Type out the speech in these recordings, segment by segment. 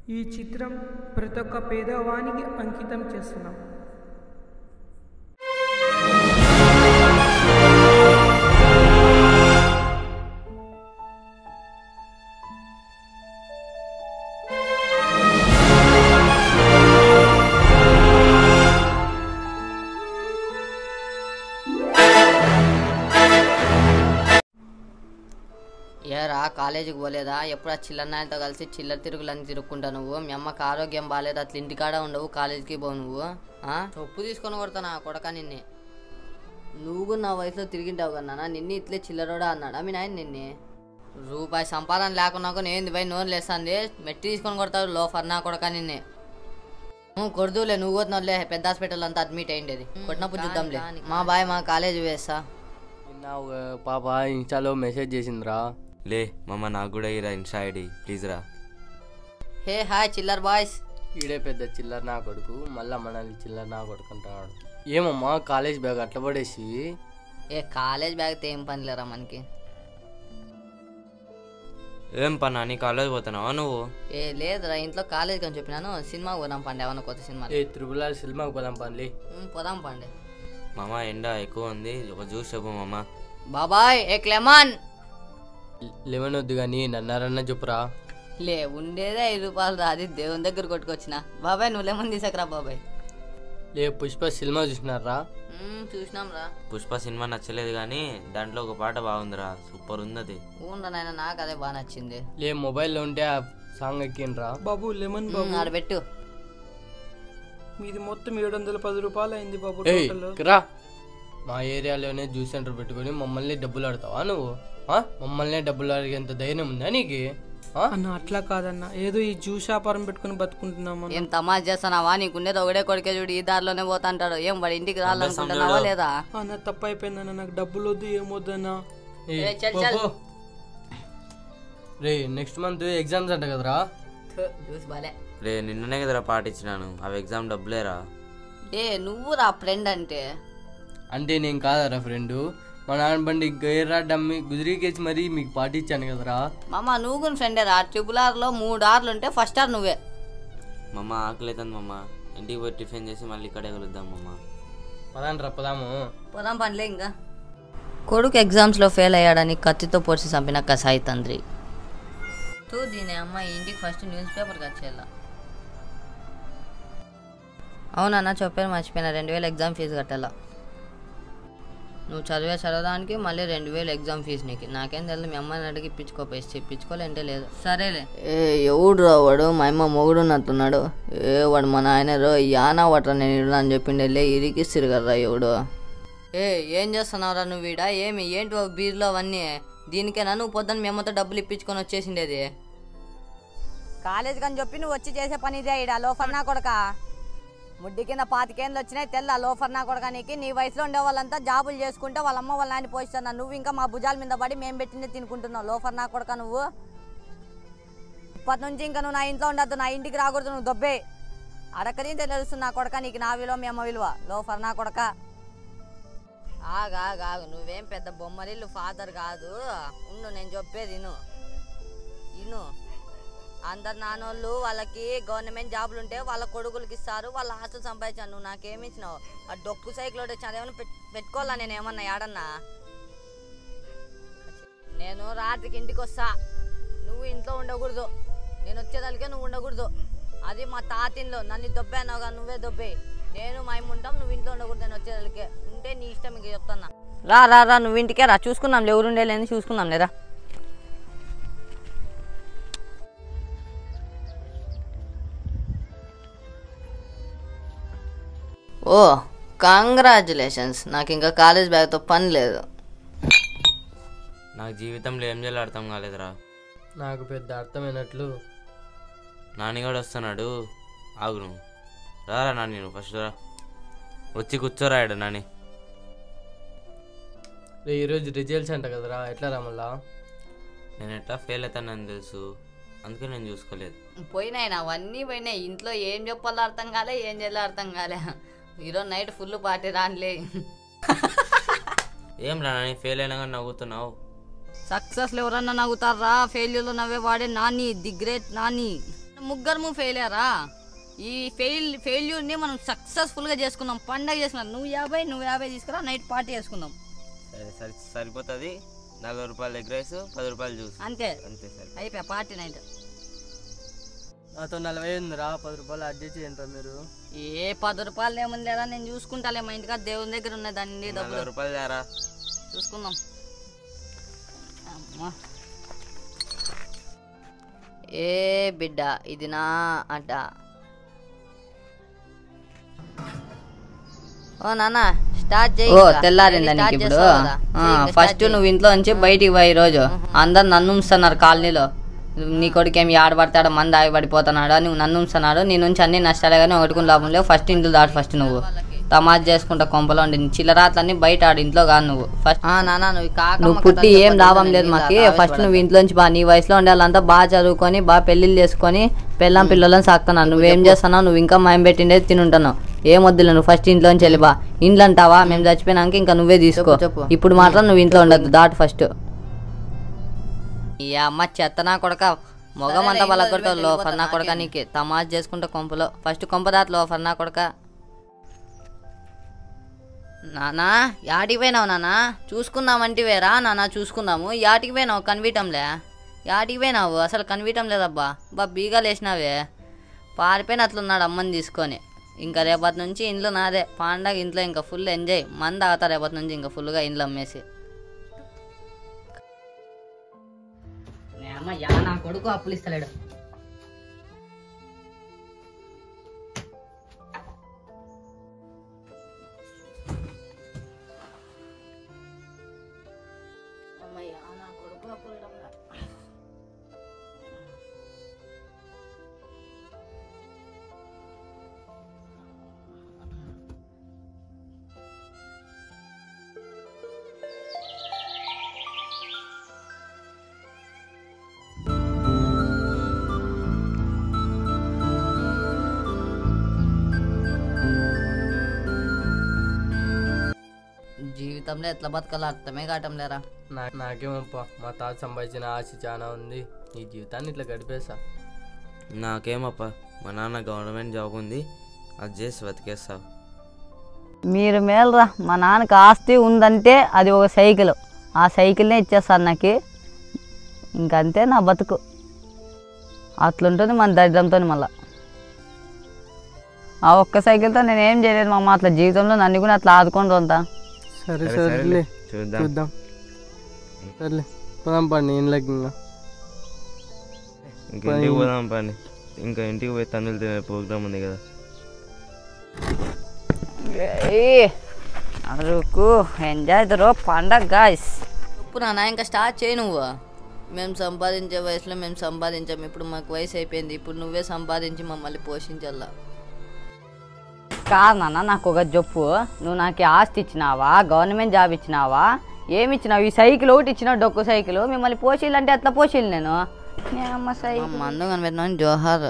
ఈ చిత్రం ప్రతి ఒక్క పేదవానికి అంకితం చేస్తున్నాం ఏరా కాలేజీకి పోలేదా ఎప్పుడు ఆ చిల్లన్నాయలతో కలిసి చిల్లర తిరుగులని తిరుక్కుంటా నువ్వు మీ అమ్మకి ఆరోగ్యం బాగాలేదు అట్లా ఇంటికాడ ఉండవు కాలేజీకి పోవు నువ్వు ఆ? చొప్పు తీసుకొని కొడతానా కొడక నిన్నే నువ్వు నా వయసులో తిరిగింటావు కన్నా నిన్ను ఇట్లే చిల్లరోడా అన్నాడా మీ నాయన నిన్నే రూపాయి సంపాదన లేకున్నా కూడా ఏంది పోయి నోరు లేస్తుంది మెట్టి తీసుకొని కొడతావు లోఫర్ నా కొడక నిన్నే నువ్వు కొడుదులే నువ్వు కొట్టినోళ్ళే పెద్ద హాస్పిటల్ అంతా అడ్మిట్ అయ్యిండేది కొట్టినప్పుడు చూద్దాంలే మా బాయ్ మా కాలేజీ వేస్తా నిన్న ఒక పాప ఇన్స్టాలో మెసేజ్ చేసిందిరా లే మమ్మ నాకు కూడా ఇరా ఇన్స్టా ఐడి ప్లీజ్ రా హే హాయ్ చిల్లర్ బాయ్స్ ఈడే పెద్ద చిల్లర నా కొడుకు మళ్ళా మనల్ని చిల్లర నా కొడుకు అంటాడు ఏమమ్మా కాలేజ్ బ్యాగ్ అట్లా పడేసి ఏ కాలేజ్ బ్యాగ్ ఏం పని లేరా మనకి ఏం పన్నా నీ కాలేజ్ పోతున్నావా నువ్వు ఏ లేదురా ఇంట్లో కాలేజ్ అని చెప్పినాను సినిమాకి పోదాం పండి ఏమన్నా కొత్త సినిమా ఏ త్రిపుల సినిమాకి పోదాం పనులే పోదాం పండి మామ ఎండ ఎక్కువ ఉంది ఒక జ్యూస్ చెప్పు మామ బాబాయ్ ఏ క్లెమన్ లెమన్ వద్దు కానీ నన్నారన్న చెప్పురా లే ఉండేదే ఐదు రూపాయలు రా అది దేవుని దగ్గర కొట్టుకొచ్చిన బాబాయ్ నువ్వు లేమని తీసుకురా బాబాయ్ లే పుష్ప సినిమా చూసినారా మ్మ్, చూసినాం రా పుష్ప సినిమా నచ్చలేదు కానీ దాంట్లో ఒక పాట బాగుందిరా సూపర్ ఉంది అది ఊన్రా నాయన నాకు అదే బాగా నచ్చింది లే మొబైల్లో ఉంటే ఆ సాంగ్ ఎక్కినరా బాబు లెమన్ బాబు మ్మ్, ఆడ పెట్టు మీది మొత్తం ఏడు వందల పది రూపాయలు అయింది బాబు ఏయ్ టోటల్ రా మా ఏరియాలోనే జ్యూస్ సెంటర్ పెట్టుకొని మమ్మల్ని డబ్బులు ఆడతావా నువ్వు ఆ? మమ్మల్ని డబ్బులు అడిగేంత ధైర్యం ఉందా నీకు ఆ? అన్న అట్లా కాదన్న ఏదో ఈ జ్యూస్ వ్యాపారం పెట్టుకుని బతుకుంటున్నాం అన్న ఏం తమాష్ చేస్తున్నావా నీకుండేది ఒకడే కొడుకే చూడు ఈ దారిలోనే పోతాంటాడు ఏం వాడి ఇంటికి రావాలనుకుంటున్నావా లేదా అన్న తప్పు అయిపోయిందన్న నాకు డబ్బులు వద్దు ఏమొద్దన్న ఏయ్, ఏ, చల్, పో, చల్. పో. రే నెక్స్ట్ మంత్ ఎగ్జామ్స్ అంట కదరా థు, చూసి బాలే రే నిన్ననే కదరా పాట ఇచ్చినాను అవి ఎగ్జామ్ డబ్బులేరా ఏ నువ్వు రా ఫ్రెండ్ అంటే అంటే నేను కాదరా ఫ్రెండ్ మా నాన్న బండి గైర్రా డమ్మి గుదిరికేసి మరీ మీకు పాటించాను కదరా మామ నువ్వు కూడా ఫ్రెండే రా ట్రిపుల్ ఆర్లో మూడు ఆర్లు ఉంటే ఫస్ట్ ఆర్ నువ్వే మమ్మ ఆకలి అవుతుంది మమ్మ ఇంటికి పోయి టిఫిన్ చేసి మళ్ళీ ఇక్కడే కలుద్దాం మమ్మ పదాంట్రా పదాము పోదాం పనిలే ఇంకా కొడుకు ఎగ్జామ్స్లో ఫెయిల్ అయ్యాడని కత్తితో పొడిచి చంపిన కసాయి తండ్రి తూ దీని అమ్మాయి ఇంటికి ఫస్ట్ న్యూస్ పేపర్ వచ్చేయాల అవునన్నా చెప్పారు మర్చిపోయినా రెండు వేలు ఎగ్జామ్ ఫీజు కట్టాలా నువ్వు చదివే చదవడానికి మళ్ళీ రెండు వేలు ఎగ్జామ్ ఫీజు నీకు నాకేం తెలియదు మీ అమ్మాయిని అడిగి ఇప్పించుకోపోయి ఇప్పించుకోలేంటే లేదు సరేలే ఏ ఎవడు రా వాడు మా అమ్మ మొగుడు ఉన్నట్టున్నాడు ఏ వాడు మా నాయన రో యానా వాటర్ నేను ఇడు అని చెప్పిండే లే ఇరికి సిరగర్రా ఎవడు ఏ ఏం చేస్తున్నావురా నువ్వు ఈడ ఏమి ఏంటి బాబు బీర్లో అవన్నీ దీనికేనా నువ్వు పొద్దున్న మీ అమ్మతో డబ్బులు ఇప్పించుకొని వచ్చేసిండేది కాలేజ్ కని చెప్పి నువ్వు వచ్చి చేసే పని ఇదే ఈడ లోఫర్ నా కొడక ముడ్డి కింద పాతికేండ్లు వచ్చినాయి తెల్ల లోఫర్ నా కొడక నీకు నీ వయసులో ఉండే వాళ్ళంతా జాబులు చేసుకుంటే వాళ్ళ అమ్మ వాళ్ళ నాయన పోయిస్తున్నా నువ్వు ఇంకా మా భుజాల మీద పడి మేము పెట్టిందే తినుకుంటున్నావు లోఫర్ నా కొడక నువ్వు ఇప్పటి నుంచి ఇంకా నువ్వు నా ఇంట్లో ఉండద్దు నా ఇంటికి రాకూడదు నువ్వు దొబ్బే అడకరించే తెలుస్తుంది నా కొడక నీకు నా విలువ మీ అమ్మ విలువ లోఫర్ నా కొడక ఆగా ఆగు నువ్వేం పెద్ద బొమ్మరిల్లు ఫాదర్ కాదు ఉండు నేను చెప్పేది ఇను ఇను అందరు నాన్నోళ్ళు వాళ్ళకి గవర్నమెంట్ జాబులు ఉంటే వాళ్ళ కొడుకులకి ఇస్తారు వాళ్ళ ఆస్తులు సంపాదించాను నువ్వు నాకేమి ఇచ్చినావు ఆ డొక్కు సైకిల్ ఒకటి వచ్చి అదేమన్నా పెట్- పెట్టుకోవాలా నేను ఏమన్నా ఏడన్నా నేను రాత్రికి ఇంటికి వస్తా నువ్వు ఇంట్లో ఉండకూడదు నేను వచ్చేదానికే నువ్వు ఉండకూడదు అది మా తాతిన్లో నన్ను దొబ్బానోగా నువ్వే దొబ్బే నేను మా అమ్మ ఉంటాం నువ్వు ఇంట్లో ఉండకూడదు నేను వచ్చేదానికే ఉంటే నీ ఇష్టం ఇంక చెప్తున్నా రా రా రా నువ్వు ఇంటికే రా చూసుకుందాం ఎవరుండే లేని చూసుకుందాం లేరా ఓ కంగ్రాచులేషన్స్ నాకు ఇంకా కాలేజ్ బ్యాగ్తో పని లేదు నాకు జీవితంలో ఏం చేయాలో అర్థం కాలేదురా నాకు పెద్ద అర్థమైనట్లు నానిగాడు వస్తున్నాడు ఆగు నువ్వు రారా నాని నువ్వు ఫస్ట్ రా వచ్చి కూర్చోరా ఈడ నాని రే ఈరోజు రిజల్ట్స్ అంట కదరా ఎట్లా రా మళ్ళా నేను ఎట్లా ఫెయిల్ అవుతానని తెలుసు అందుకే నేను చూసుకోలేదు పోయినాయి నా అవన్నీ పోయినాయి ఇంట్లో ఏం చెప్పాలో అర్థం కాలే ఏం చేయాలో అర్థం కాలే ఈరోజు నైట్ ఫుల్ పార్టీ రానిలే ఏం రా నాని ఫెయిల్ అయినా కానీ నవ్వుతున్నావు సక్సెస్లో ఎవరన్నా నవ్వుతారా ఫెయిల్యూర్లో నవ్వే వాడే నాని ది గ్రేట్ నాని ముగ్గురు ఫెయిల్ అయ్యారా ఈ ఫెయిల్ ఫెయిల్యూర్ని మనం సక్సెస్ఫుల్గా చేసుకున్నాం పండగ చేసుకున్నాం నువ్వు యాభై నువ్వు యాభై తీసుకురా నైట్ పార్టీ చేసుకుందాం సరే సరి సరిపోతుంది నలభై రూపాయలు ఎగ్ రైస్ పది రూపాయలు జ్యూస్ అంతే అంతే సరే అయిపోయా పార్టీ నైట్ నాతో నలభై ఉందిరా పది రూపాయలు అడ్జస్ట్ చేయండి మీరు ఏ పది రూపాయలు ఏముంది లేదా నేను చూసుకుంటాలే మా ఇంటికాడ దేవుని దగ్గర ఉన్నాయి దాన్ని డబ్బులు నలభై రూపాయలు తేరా చూసుకుందాం అమ్మా ఏ బిడ్డ ఇది నా అడ్డ ఓ నాన్న స్టార్ట్ చేయి ఓ ఇంకా. తెల్లారిందా స్టార్ట్ నీకు ఇప్పుడు చేస్తావు కదా? ఆ, చెయ్యి ఇంకా ఫస్ట్ స్టార్ట్ చేయి. నువ్వు ఇంట్లో నుంచి బయటికి పోయి ఈరోజు అందరు నన్ను ఉంచుతున్నారు కాలనీలో నీ కొడుకు ఏమి ఆడబడతాడు మంది ఆగిపడిపోతున్నాడు నువ్వు నన్ను ఉంచుతున్నాడు నీ నుంచి అన్ని నష్టాలే కానీ ఒకటి కూడా లాభం లేవు ఫస్ట్ ఇంట్లో దాటు ఫస్ట్ నువ్వు తమాజ్ చేసుకుంటా కొంపలో ఉండి చిల్లరాట్లన్నీ బయట ఆడు ఇంట్లో కాదు నువ్వు ఫస్ట్ ఆ, నాన్న నువ్వు కాక నువ్వు పుట్టి ఏం లాభం లేదు మాకి ఫస్ట్ నువ్వు ఇంట్లోంచి బా నీ వయసులో ఉండే వాళ్ళంతా బాగా చదువుకొని బాగా పెళ్లిళ్ళు చేసుకొని పెళ్ళం పిల్లలను సాగుతున్నావు నువ్వేం చేస్తున్నావు నువ్వు ఇంకా మాయం పెట్టిండేది తినుంటున్నావు ఏం వద్దులే నువ్వు ఫస్ట్ ఇంట్లోంచి వెళ్ళి బా ఇంట్లో అంటావా మేము చచ్చిపోయినాక ఇంకా నువ్వే తీసుకో చెప్పు, చెప్పు. ఇప్పుడు మాత్రం నువ్వు ఇంట్లో ఉండద్దు దాటు ఫస్ట్ ఈ అమ్మ చెత్తనా కొడక మొగం అంతా బలగొడతావు లోఫర్ నా కొడక నీకు తమాజ్ చేసుకుంటా కొంపలో ఫస్ట్ కొంప దాట్ లోఫర్ నా కొడక నానా యాటికి పోయినావు నానా చూసుకుందామంటే వేరా నానా చూసుకుందాము యాటికి పోయినావు కనిపించంలే యాటికి పోయినావు అసలు కనిపించం లేదబ్బా బా బీగాలు వేసినావే పారిపోయిన అట్లున్నాడు అమ్మని తీసుకొని ఇంకా రేపటి నుంచి ఇంట్లో నాదే పండగ ఇంట్లో ఇంకా ఫుల్ ఎంజాయ్ మంది తాగుతా రేపటి నుంచి ఇంకా ఫుల్గా ఇంట్లో అమ్మేసి అమ్మ యా నా కొడుకు అప్పులు ఇస్తలేడు అమ్మయ్య నా కొడుకు అప్పులు ఇవ్వడంలా. జీవితంలో ఎట్లా బతకాలో అర్థమే కావటం లేరా నా నాకేమప్పా మా తాత సంపాదించిన ఆశ చాలా ఉంది ఈ జీవితాన్ని ఇట్లా గడిపేసా నాకేమప్పా మా నాన్న గవర్నమెంట్ జాబ్ ఉంది అది చేసి బతికేస్తావు మీరు మేలరా మా నాన్నకి ఆస్తి ఉందంటే అది ఒక సైకిల్ ఆ సైకిల్నే ఇచ్చేస్తాను నాకు ఇంకంతే నా బతుకు అట్లుంటుంది మన దరిద్రంతో మళ్ళా ఆ ఒక్క సైకిల్తో నేను ఏం చేయలేదు మా అమ్మ అట్లా జీవితంలో నన్ను కూడా అట్లా ఆదుకొని రొంతా సరే సరే, సరేలే సరేలే, చూద్దాం చూద్దాం సర్లే పోదాం పండి ఇంట్లోకి ఇంకా ఇంక ఇంటికి పోదాం పని ఇంకా ఇంటికి పోయి తన్నులు తినే ప్రోగ్రామ్ ఉంది కదా అరుకు ఎంజాయ్ దరో పండగ గాయస్ చెప్పు నాన్న ఇంకా స్టార్ట్ చేయి నువ్వు మేము సంపాదించే వయసులో మేము సంపాదించాం ఇప్పుడు మాకు వయసు అయిపోయింది ఇప్పుడు నువ్వే సంపాదించి మమ్మల్ని పోషించాలా కాదు నాన్న నాకు ఒక చెప్పు నువ్వు నాకు ఈ ఆస్తి ఇచ్చినావా గవర్నమెంట్ జాబ్ ఇచ్చినావా ఏమి ఇచ్చినావు ఈ సైకిల్ ఒకటి ఇచ్చినావు డొక్కు సైకిల్ మిమ్మల్ని పోషీలంటే ఎట్లా పోషీలు నేను నీ అమ్మ మా సైకిల్ మందు కనిపెట్టినాను జోహార్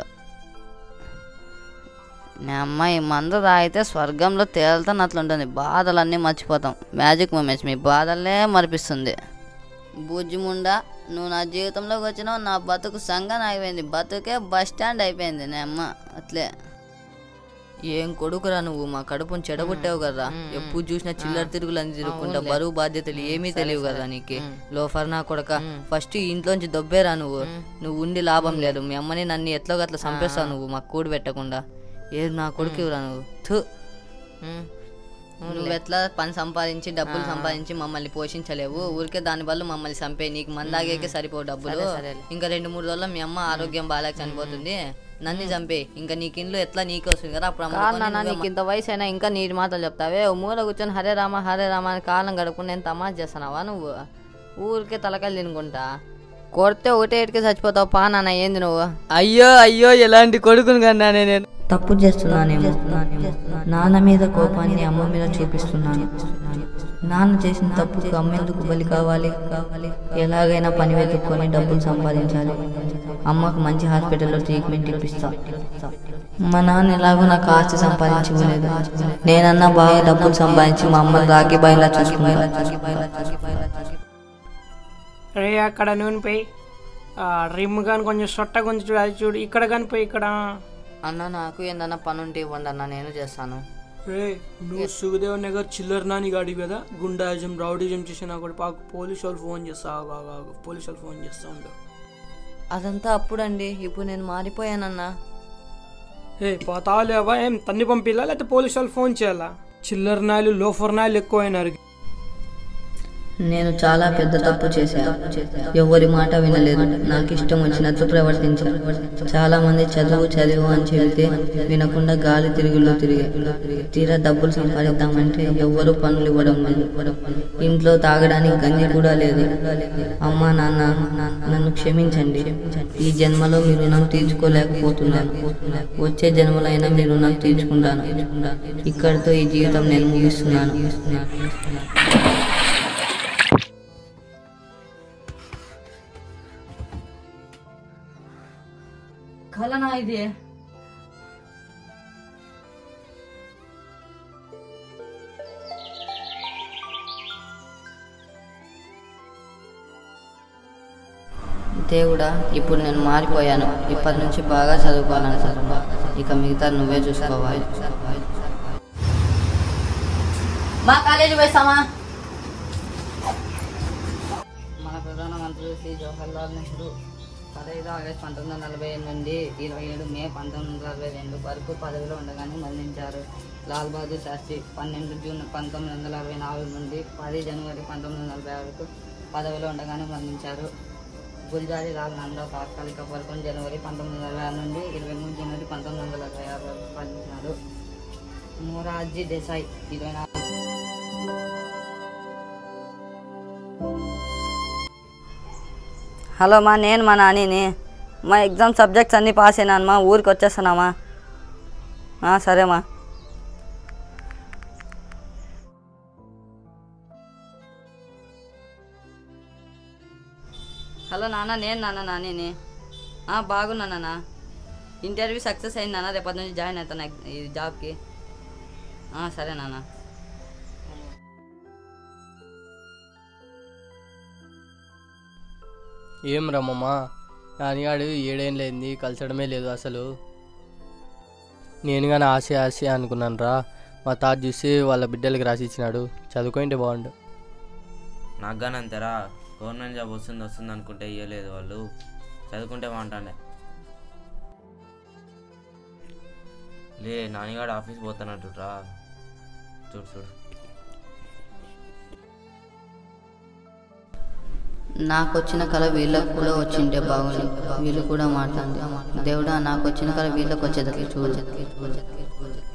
నా అమ్మ ఈ మందు తాగితే స్వర్గంలో తేలుతున్నట్లుంటుంది బాధలన్నీ మర్చిపోతాం మ్యాజిక్ మూమెంట్స్ మీ బాధలే మరిపిస్తుంది బుజ్జిముండా నువ్వు నా జీవితంలోకి వచ్చినావు నా బతుకు సంగం అయిపోయింది బతుకే బస్ స్టాండ్ అయిపోయింది నా అమ్మ అట్లే ఏం కొడుకురా నువ్వు మా కడుపుని చెడగొట్టావు కదా ఎప్పుడు చూసినా చిల్లర తిరుగులని తిరుగుకుంటా బరువు బాధ్యతలు ఏమీ తెలియవు కదా నీకు లోఫర్ నా కొడక ఫస్ట్ ఇంట్లోంచి దొబ్బేరా నువ్వు నువ్వు ఉండి లాభం లేదు మీ అమ్మని నన్ను ఎట్లో గట్ల చంపేస్తావు నువ్వు మాకు కూడి పెట్టకుండా ఏది నా కొడుకు ఇవ్వరా నువ్వు థు నువ్వు ఎట్లా పని సంపాదించి డబ్బులు సంపాదించి మమ్మల్ని పోషించలేవు ఊరికే దాని వల్ల మమ్మల్ని చంపే నీకు మందాగే సరిపోవు డబ్బులు ఇంకా రెండు మూడు రోజుల్లో మీ అమ్మ ఆరోగ్యం బాగాలేక చనిపోతుంది నన్ను చంపే ఇంకా నీకు ఇంట్లో ఎట్లా నీకు వస్తుంది కదా అప్పుడు అమ్ముకొని నీకు ఇంత వయసు అయినా ఇంకా నీటి మాటలు చెప్తావే ఓ మూల కూర్చొని హరే రామ హరే రామ అని కాలం గడుపుకుని నేను తమాష చేస్తున్నావా నువ్వు ఊరికే తలకాయలు తినుకుంటా కొడితే ఒకటే ఏటికి చచ్చిపోతావు పా నాన్న ఏంది నువ్వు అయ్యో అయ్యో ఎలాంటి కొడుకుని కన్నానే నేను తప్పు చేస్తున్నానేమో నాన్న మీద కోపాన్ని అమ్మ మీద చూపిస్తున్నాను నాన్న చేసిన తప్పుకు అమ్మ ఎందుకు బలి కావాలి ఎలాగైనా పని వెతుక్కొని డబ్బులు సంపాదించాలి అమ్మకు మంచి హాస్పిటల్లో ట్రీట్మెంట్ ఇప్పిస్తా మా నాన్న ఎలాగో నాకు ఆస్తి సంపాదించి ఇవ్వలేదు నేనన్నా బాగా డబ్బులు సంపాదించి మా అమ్మని రాగి బాయిలా చూసుకున్నాను రే అక్కడ నూనె పోయి ఆ రిమ్ కానీ కొంచెం సొట్ట కొంచెం చూడు అది చూడు ఇక్కడ కానీ పోయి ఇక్కడ అన్న నాకు ఏందన్నా పని ఉంటే ఇవ్వండి అన్న నేను చేస్తాను రే నువ్వు సుఖదేవ్ నగర్ చిల్లర నాని గాడి కదా గుండాయిజం రౌడిజం చేసినా కూడా పాకు పోలీసు వాళ్ళు ఫోన్ చేస్తా ఆగు, ఆగు, ఆగు. పోలీసు వాళ్ళు ఫోన్ చేస్తా ఉండు అదంతా అప్పుడండి ఇప్పుడు నేను మారిపోయానన్నా ఏ పోతావులేవా ఏం తన్ని పంపిలా లేకపోతే పోలీసు వాళ్ళు ఫోన్ చేయాలా చిల్లర నాయలు లోఫర్ నాయలు ఎక్కువైనారు నేను చాలా పెద్ద తప్పు చేశాను ఎవరి మాట వినలేదు నాకు ఇష్టం వచ్చినట్టు ప్రవర్తించాను చాలా మంది చదువు చదువు అని చెబితే వినకుండా గాలి తిరుగులు తిరిగే తీరా డబ్బులు సంపాదిద్దామంటే ఎవ్వరు పనులు ఇవ్వడం లేదు ఇంట్లో తాగడానికి గంజి కూడా లేదు అమ్మా నాన్న నన్ను క్షమించండి ఈ జన్మలో మీ రుణం తీర్చుకోలేకపోతున్నాను వచ్చే జన్మలైనా మీ రుణం తీర్చుకుంటాను ఇక్కడితో ఈ జీవితం నేను ముగిస్తున్నాను కలనా ఇది దేవుడా ఇప్పుడు నేను మారిపోయాను ఇప్పటి నుంచి బాగా చదువుకోవాలనుకుంటున్నా ఇక మిగతా నువ్వే చూసుకోవాలి మా కాలేజీ వేస్తామా మన ప్రధానమంత్రి శ్రీ జవహర్లాల్ నెహ్రూ పదహైదు ఆగస్టు పంతొమ్మిది వందల నలభై ఎనిమిది నుండి ఇరవై ఏడు మే పంతొమ్మిది వందల నలభై రెండు వరకు పదవిలో ఉండగానే మరణించారు లాల్ బహదూర్ శాస్త్రి పన్నెండు జూన్ పంతొమ్మిది వందల అరవై నాలుగు నుండి పది జనవరి పంతొమ్మిది వందల నలభై ఆరుకు పదవిలో ఉండగానే మరణించారు గుల్జారీ లాల్ నందా తాత్కాలిక పదకొండు జనవరి పంతొమ్మిది వందల అరవై ఆరు నుండి ఇరవై మూడు జనవరి పంతొమ్మిది వందల అరవై ఆరు వరకు మరణించారు మొరార్జీ దేశాయ్ ఇరవై నాలుగు హలో మా నేను మా నానిని మా ఎగ్జామ్ సబ్జెక్ట్స్ అన్నీ పాస్ అయినాను మా ఊరికి వచ్చేస్తున్నామా ఆ, సరేమా హలో నాన్న నేను నాన్న నానిని ఆ, బాగున్నా నాన్న ఇంటర్వ్యూ సక్సెస్ అయింది నాన్న రేపటి నుంచి జాయిన్ అవుతాను ఎగ్- ఈ జాబ్కి ఆ, సరే నాన్న ఏం రమ్మమ్మా నాన్నగాడు ఏడేళ్ళైంది కలిసడమే లేదు అసలు నేను కానీ ఆశ ఆశ అనుకున్నాను రా మా తాత చూసి వాళ్ళ బిడ్డలకి రాసి ఇచ్చినాడు చదువుకుంటే బాగుండు నాకు కానీ అంతేరా గవర్నమెంట్ జాబ్ వస్తుంది వస్తుంది అనుకుంటే ఇవ్వలేదు వాళ్ళు చదువుకుంటే బాగుంటాండే లే నాన్నగాడు ఆఫీస్ పోతున్నట్టురా చూడు చూడు నాకు వచ్చిన కళ వీళ్ళకు కూడా వచ్చింటే బాగుంది వీళ్ళు కూడా మాట్లాడింది దేవుడా నాకు వచ్చిన కళ వీళ్ళకి వచ్చేదకి చూడు